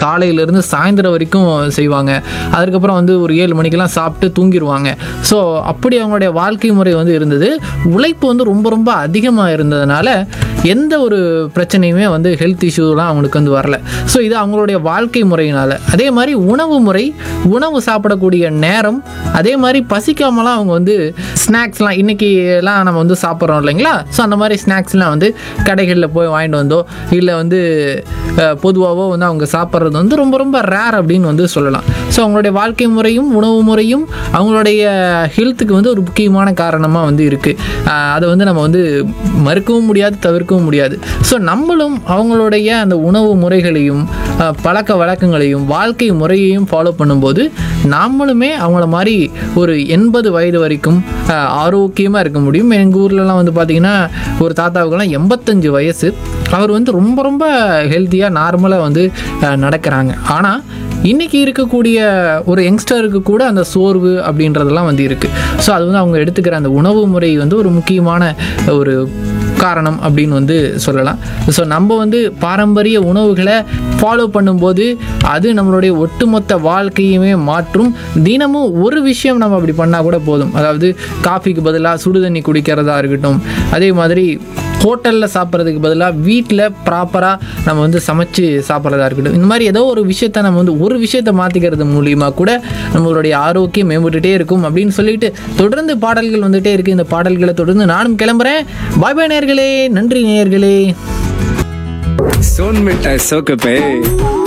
காலையிலேருந்து சாயந்தரம் வரைக்கும் செய்வாங்க அதுக்கப்புறம் வந்து ஒரு ஏழு மணிக்கெல்லாம் சாப்பிட்டு தூங்கிடுவாங்க ஸோ அப்படி அவங்களுடைய வாழ்க்கை முறை வந்து இருந்தது உழைப்பு வந்து ரொம்ப ரொம்ப அதிகமாக இருந்ததுனால எந்த ஒரு பிரச்சனையுமே வந்து ஹெல்த் இஷ்யூலாம் அவங்களுக்கு வந்து வரல ஸோ இது அவங்களுடைய வாழ்க்கை முறையினால அதே மாதிரி உணவு முறை உணவு சாப்பிடக்கூடிய நேரம் அதே மாதிரி பசிக்காமலாம் அவங்க வந்து ஸ்நாக்ஸ்லாம் இன்னைக்கு எல்லாம் நம்ம வந்து சாப்பிட்றோம் இல்லைங்களா ஸோ அந்த மாதிரி ஸ்நாக்ஸ்லாம் வந்து கடைகளில் போய் வாங்கிட்டு வந்தோ இல்லை வந்து பொதுவாகவோ வந்து அவங்க சாப்பிட்றது வந்து ரொம்ப ரொம்ப ரேர் அப்படின்னு வந்து சொல்லலாம் ஸோ அவங்களுடைய வாழ்க்கை முறையும் உணவு முறையும் அவங்களுடைய ஹெல்த்துக்கு வந்து ஒரு முக்கியமான காரணமாக வந்து இருக்குது அதை வந்து நம்ம வந்து மறுக்கவும் முடியாது தவிர்க்கவும் முடியாது ஸோ நம்மளும் அவங்களுடைய அந்த உணவு முறைகளையும் அஹ், பழக்க வழக்கங்களையும் வாழ்க்கை முறையையும் ஃபாலோ பண்ணும்போது நாமளுமே அவங்கள மாதிரி ஒரு எண்பது வயது வரைக்கும் ஆரோக்கியமாக இருக்க முடியும் எங்கள் ஊர்லலாம் வந்து பார்த்திங்கன்னா ஒரு தாத்தாவுக்கெல்லாம் எண்பத்தஞ்சு வயசு அவர் வந்து ரொம்ப ரொம்ப ஹெல்த்தியாக நார்மலாக வந்து அஹ், நடக்கிறாங்க ஆனால் இன்றைக்கி இருக்கக்கூடிய ஒரு யங்ஸ்டருக்கு கூட அந்த சோர்வு அப்படின்றதெல்லாம் வந்து இருக்குது ஸோ அது வந்து அவங்க எடுத்துக்கிற அந்த உணவு முறை வந்து ஒரு முக்கியமான ஒரு காரணம் அப்படின்னு வந்து சொல்லலாம் ஸோ நம்ம வந்து பாரம்பரிய உணவுகளை ஃபாலோ பண்ணும்போது அது நம்மளுடைய ஒட்டுமொத்த வாழ்க்கையுமே மாற்றும் தினமும் ஒரு விஷயம் நம்ம அப்படி பண்ணால் கூட போதும் அதாவது காஃபிக்கு பதிலாக சுடுதண்ணி குடிக்கிறதா இருக்கட்டும் அதே மாதிரி ஹோட்டலில் சாப்பிட்றதுக்கு பதிலாக வீட்டில் ப்ராப்பராக நம்ம வந்து சமைச்சு சாப்பிட்றதா இருக்கட்டும் இந்த மாதிரி ஏதோ ஒரு விஷயத்த நம்ம வந்து ஒரு விஷயத்தை மாற்றிக்கிறது மூலியமாக கூட நம்மளுடைய ஆரோக்கியம் மேம்பட்டுட்டே இருக்கும் அப்படின்னு சொல்லிட்டு தொடர்ந்து பாடல்கள் வந்துட்டே இருக்குது இந்த பாடல்களை தொடர்ந்து நானும் கிளம்புறேன் பாய் பாய் நேயர்களே நன்றி நேயர்களே सोन मिठाई सोक पे